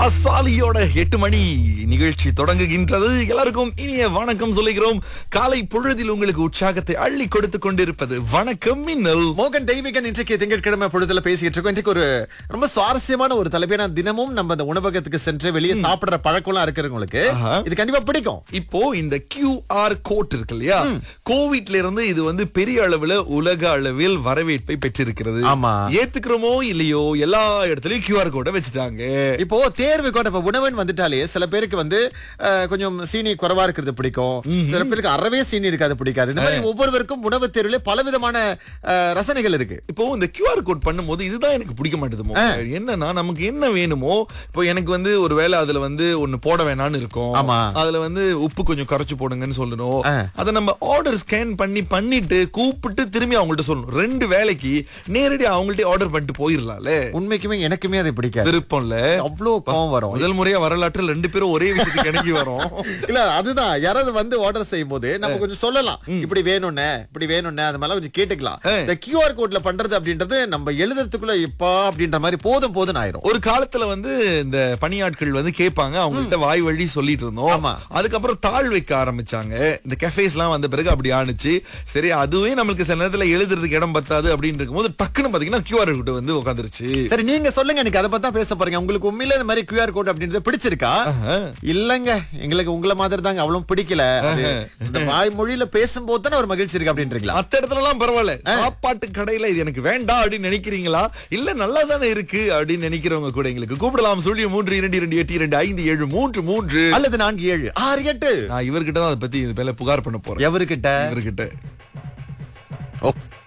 அசாலியோட எட்டு மணி நிகழ்ச்சி தொடங்குகின்றது எல்லாருக்கும் இனிய வணக்கம் சொல்லுகிறோம் காலை பொழுதில் உங்களுக்கு உற்சாகத்தை அள்ளி கொடுத்து கொண்டிருப்பது வணக்கம் மின்னல் மோகன் தெய்வீகன் இன்றைக்கு திங்கட்கிழமை பொழுதுல பேசிட்டு இருக்கோம் இன்றைக்கு ஒரு ரொம்ப சுவாரஸ்யமான ஒரு தலைப்பு ஏன்னா தினமும் நம்ம அந்த உணவகத்துக்கு சென்று வெளியே சாப்பிடுற பழக்கம்லாம் இருக்கிறவங்களுக்கு ஆஹா. இது கண்டிப்பா பிடிக்கும் இப்போ இந்த QR கோட் இருக்கு இல்லையா கோவிட்ல இருந்து இது வந்து பெரிய அளவுல உலக அளவில் வரவேற்பை பெற்றிருக்கிறது ஆமா. ஏத்துக்கிறோமோ இல்லையோ எல்லா இடத்துலயும் QR கோட்டை வச்சுட்டாங்க இப்போ தேர்வு கூட இப்ப உணவுன்னு வந்துட்டாலே சில பேருக்கு வந்து அஹ், கொஞ்சம் சீனி குறைவா இருக்கிறது பிடிக்கும் சில பேருக்கு அறவே சீனி இருக்காது பிடிக்காது இந்த மாதிரி ஒவ்வொருவருக்கும் உணவு தேர்வுல பலவிதமான அஹ், ரசனைகள் இருக்கு இப்போ இந்த QR கோட் பண்ணும்போது இதுதான் எனக்கு பிடிக்க மாட்டேது மோகன். என்னன்னா நமக்கு என்ன வேணுமோ இப்போ எனக்கு வந்து ஒருவேளை அதுல வந்து ஒண்ணு போட வேணாம்னு இருக்கும் ஆமா. அதுல வந்து உப்பு கொஞ்சம் குறைச்சு போடுங்கன்னு சொல்லணும் ஆ. அதை நம்ம ஆர்டர் ஸ்கேன் பண்ணி பண்ணிட்டு கூப்பிட்டு திரும்பி அவங்கள்ட்ட சொல்லணும் ரெண்டு வேலைக்கு நேரடியா அவங்கள்ட்ட ஆர்டர் பண்ணிட்டு போயிடலாம்ல உண்மைக்குமே எனக்குமே அது பிடிக்காது விருப்பம்ல அவ்வளவு கோவம் வரும் முதல் முறையா வரலாற்றில் ரெண்டு பேரும் ஒரே விஷயத்துக்கு இணங்கி வரோம் இல்ல அதுதான் யாராவது வந்து ஆர்டர் செய்யும் போது நம்ம கொஞ்சம் சொல்லலாம் இப்படி வேணும்னே இப்படி வேணும்னே அது மாதிரி கொஞ்சம் கேட்டுக்கலாம் ஆ. இந்த கியூஆர் கோட்ல பண்றது அப்படின்றது நம்ம எழுதுறதுக்குள்ள இப்பா அப்படின்ற மாதிரி போதும் போதும் ஆயிரும் ஒரு காலத்துல வந்து இந்த பணியாட்கள் வந்து கேட்பாங்க அவங்கள்ட்ட வாய் வழி சொல்லிட்டு இருந்தோம் ஆமா. அதுக்கப்புறம் தாழ் வைக்க ஆரம்பிச்சாங்க இந்த கெஃபேஸ் எல்லாம் வந்த பிறகு அப்படி ஆணுச்சு சரி அதுவே நம்மளுக்கு சில நேரத்துல எழுதுறதுக்கு இடம் பத்தாது அப்படின்னு இருக்கும்போது டக்குன்னு பாத்தீங்கன்னா கியூஆர் கோட் வந்து உட்காந்துருச்சு சரி நீங்க சொல்லுங்க எனக்கு அதை பத்தி தான் பேச போறீங்க உங்களுக்கு உண்மையில இந்த மாதிரி கியூஆர் கோட் அப்படின்றது பிடிச்சிருக்கா இல்லங்க எங்களுக்கு உங்கள மாதிரி தாங்க அவ்வளவு பிடிக்கல அது இந்த வாய்மொழியில பேசும்போது தானே ஒரு மகிழ்ச்சி இருக்கு அப்படின்றீங்களா மத்த இடத்துல எல்லாம் பரவாயில்ல சாப்பாட்டு கடையில இது எனக்கு வேண்டாம் அப்படின்னு நினைக்கிறீங்களா இல்ல நல்லா தானே இருக்கு அப்படின்னு நினைக்கிறவங்க கூட எங்களுக்கு கூப்பிடலாம் சொல்லி மூன்று இரண்டு இரண்டு எட்டு இரண்டு ஐந்து ஏழு மூன்று மூன்று அல்லது நான்கு ஏழு ஆறு எட்டு நான் இவர்கிட்ட தான் அதை பத்தி இது மேல புகார் பண்ண போறேன் எவருக்கிட்ட இவர்கிட்ட ஓ